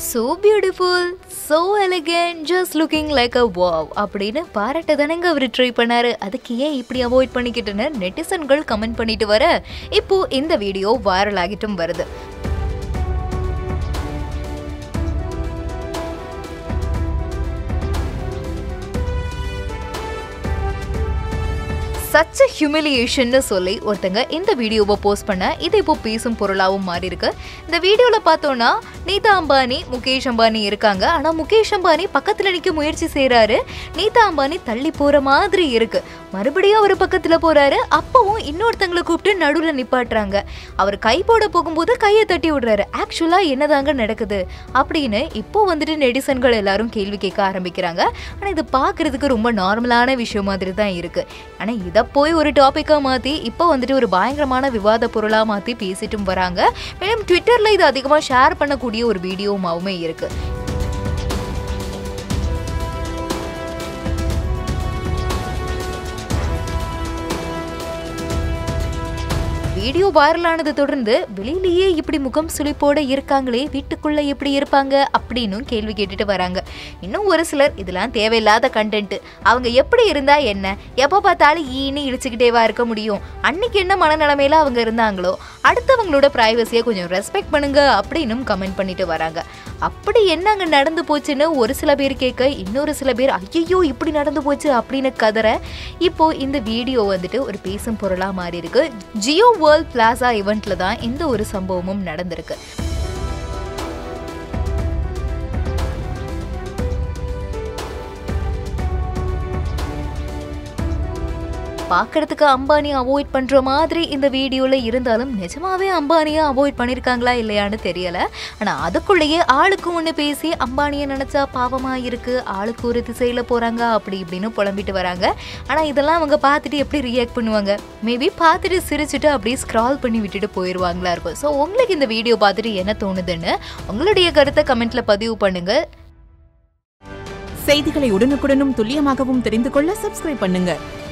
so beautiful so elegant just looking like a wow அப்படின்னு பாராட்ட தானேங்க அவர் ட்ரை பண்ணாரு அதுக்கு ஏன் இப்படி அவாய்ட் பண்ணிக்கிட்டுன்னு நெட்டிசன்கள் கமெண்ட் பண்ணிட்டு வர இப்போ இந்த வீடியோ வைரல் ஆகிட்டும் வருது சச்ச ஹியூமிலியேஷன்னு சொல்லி ஒருத்தங்க இந்த வீடியோவை போஸ்ட் பண்ண இது இப்போ பேசும் பொருளாகவும் மாறி இருக்கு இந்த வீடியோவில் பார்த்தோன்னா நீதா அம்பானி முகேஷ் அம்பானி இருக்காங்க ஆனால் முகேஷ் அம்பானி பக்கத்தில் நிற்க முயற்சி செய்கிறாரு நீதா அம்பானி தள்ளி போகிற மாதிரி இருக்கு மறுபடியும் அவர் பக்கத்தில் போகிறாரு அப்பவும் இன்னொருத்தங்களை கூப்பிட்டு நடுவில் நிப்பாட்டுறாங்க அவர் கை போட போகும்போது கையை தட்டி விடுறாரு ஆக்சுவலாக என்னதாங்க நடக்குது அப்படின்னு இப்போ வந்துட்டு நெடிசன்கள் எல்லாரும் கேள்வி கேட்க ஆரம்பிக்கிறாங்க ஆனால் இது பார்க்குறதுக்கு ரொம்ப நார்மலான விஷயம் மாதிரி தான் இருக்கு ஆனால் இதை போய் ஒரு டாப்பிக்காக மாற்றி இப்போ வந்துட்டு ஒரு பயங்கரமான விவாத பொருளாக மாற்றி பேசிட்டும் வராங்க மேலும் ட்விட்டரில் இது அதிகமாக ஷேர் பண்ணக்கூடிய ஒரு வீடியோமாவுமே இருக்கு வீடியோ வைரலானதை தொடர்ந்து வெளியிலேயே இப்படி முகம் சுளிப்போட இருக்காங்களே வீட்டுக்குள்ள எப்படி இருப்பாங்க அப்படின்னு கேள்வி கேட்டுட்டு வராங்க இன்னும் ஒரு சிலர் இதெல்லாம் தேவையில்லாத கண்டென்ட் அவங்க எப்படி இருந்தா என்ன எப்போ பார்த்தாலும் ஈனி இழிச்சுக்கிட்டேவா இருக்க முடியும் அன்னைக்கு என்ன மனநிலைமையில அவங்க இருந்தாங்களோ அடுத்தவங்களோட ப்ரைவசியை கொஞ்சம் ரெஸ்பெக்ட் பண்ணுங்க அப்படின்னும் கமெண்ட் பண்ணிட்டு வராங்க அப்படி என்ன அங்கே நடந்து போச்சுன்னு ஒரு சில பேர் கேட்க இன்னொரு சில பேர் ஐயோ இப்படி நடந்து போச்சு அப்படின்னு கதற இப்போ இந்த வீடியோ வந்துட்டு ஒரு பேசும் பொருளாக மாறி இருக்கு ஜியோ வேர்ல்ட் பிளாசா இவெண்ட்ல தான் இந்த ஒரு சம்பவமும் நடந்திருக்கு பார்க்கறதுக்கு அம்பானி அவாய்ட் பண்ணுற மாதிரி இந்த வீடியோவில் இருந்தாலும் நிஜமாவே அம்பானியை அவாய்ட் பண்ணியிருக்காங்களா இல்லையான்னு தெரியல ஆனால் அதுக்குள்ளேயே ஆளுக்கு ஒன்று பேசி அம்பானியை நினச்சா பாவமாக இருக்குது ஆளுக்கு ஒரு திசையில் போகிறாங்க அப்படி இப்படின்னு புலம்பிட்டு வராங்க ஆனால் இதெல்லாம் அவங்க பார்த்துட்டு எப்படி ரியாக்ட் பண்ணுவாங்க மேபி பார்த்துட்டு சிரிச்சுட்டு அப்படியே ஸ்க்ரால் பண்ணி விட்டுட்டு போயிடுவாங்களா இருக்கும் ஸோ உங்களுக்கு இந்த வீடியோ பார்த்துட்டு என்ன தோணுதுன்னு உங்களுடைய கருத்தை கமெண்ட்டில் பதிவு பண்ணுங்கள் செய்திகளை உடனுக்குடனும் துல்லியமாகவும் தெரிந்து கொள்ள சப்ஸ்கிரைப் பண்ணுங்க